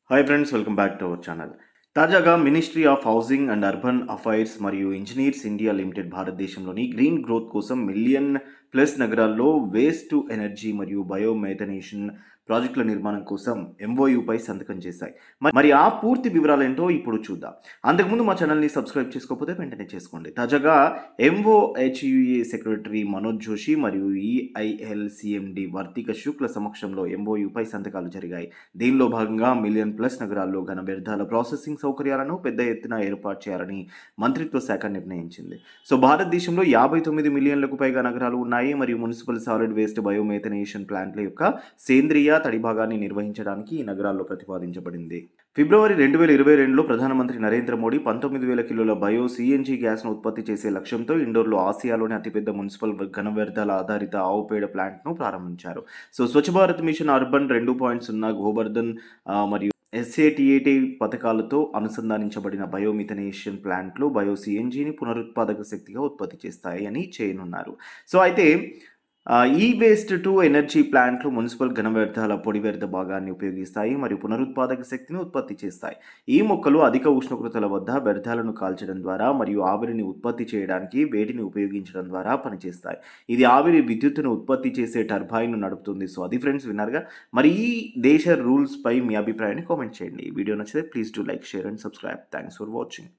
hi friends welcome back to our channel తాజాగా ministry of housing and urban affairs మరియు engineers India limited భారతదేశంలోని green growth కోసం million plus నగరాల్లో waste to energy మరియు biomethanation ప్రాజెక్టుల నిర్మాణం కోసం ఎంఓయూపై సంతకం చేశాయి మ- మరి ఆ పూర్తి వివరాలేంటో ఇప్పుడు చూద్దాం అంతకుముందు మా ఛానల్ని సబ్స్క్రైబ్ చేసుకోకపోతే వెంటనే చేసుకోండి తాజాగా ఎంఓహెచ్యుఏ సెక్రటరీ మనోజ్ జోషి మరియు ఈఐఎల్ సిఎండి వర్తిక శుక్ల సమక్షంలో ఎంఓయూపై సంతకాలు జరిగాయి దీనిలో భాగంగా మిలియన్ ప్లస్ నగరాల్లో ఘన వ్యర్థాల ప్రాసెసింగ్ సౌకర్యాలను పెద్ద ఎత్తున ఏర్పాటు చేయాలని మంత్రిత్వ శాఖ నిర్ణయించింది సో భారతదేశంలో యాభై తొమ్మిది మిలియన్లకు పైగా నగరాలు ఉన్నాయి మరియు మున్సిపల్ సాలిడ్ వేస్ట్ బయోమెథనేషన్ ప్లాంట్ల యొక్క సేంద్రియ తడి భాగాన్ని నిర్వహించడానికి ఈ నగరాల్లో ప్రతిపాదించబడింది ఫిబ్రవరి రెండు వేల ఇరవై రెండులో ప్రధానమంత్రి నరేంద్ర మోడీ పంతొమ్మిది వేల కిలోల బయో సిఎన్జి గ్యాస్ను ఉత్పత్తి చేసే లక్ష్యంతో ఇండోర్లో ఆసియాలోని అతిపెద్ద మున్సిపల్ ఘన వ్యర్థాల ఆధారిత ఆవు పేడ ప్లాంట్ను ప్రారంభించారు so Swachh Bharat mission urban రెండు పాయింట్ సున్నా గోబర్ధన్ ఆ, మరియు ఎస్ఏటిఏటి పథకాలతో అనుసంధానించబడిన బయోమిథనేషన్ ప్లాంట్లు బయో సిఎన్జిని పునరుత్పాదక శక్తిగా ఉత్పత్తి చేస్తాయి అని చేయనున్నారు సో అయితే ఆ, ఈ వేస్ట్ టు ఎనర్జీ ప్లాంట్లు మున్సిపల్ ఘన వ్యర్థాల పొడి వ్యర్థ భాగాన్ని ఉపయోగిస్తాయి మరియు పునరుత్పాదక శక్తిని ఉత్పత్తి చేస్తాయి ఈ మొక్కలు అధిక ఉష్ణోగ్రతల వద్ద వ్యర్థాలను కాల్చడం ద్వారా మరియు ఆవిరిని ఉత్పత్తి చేయడానికి వేడిని ఉపయోగించడం ద్వారా పనిచేస్తాయి ఇది ఆవిరి విద్యుత్తును ఉత్పత్తి చేసే టర్బైన్ను నడుపుతుంది సో అది ఫ్రెండ్స్ విన్నారుగా మరి ఈ దేశ రూల్స్ పై మీ అభిప్రాయాన్ని కామెంట్ చేయండి ఈ వీడియో నచ్చితే please to like share and subscribe thanks for watching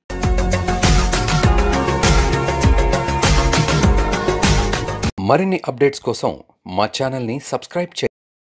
మరిన్ని అప్డేట్స్ కోసం మా ఛానల్ని సబ్స్క్రైబ్ చేయండి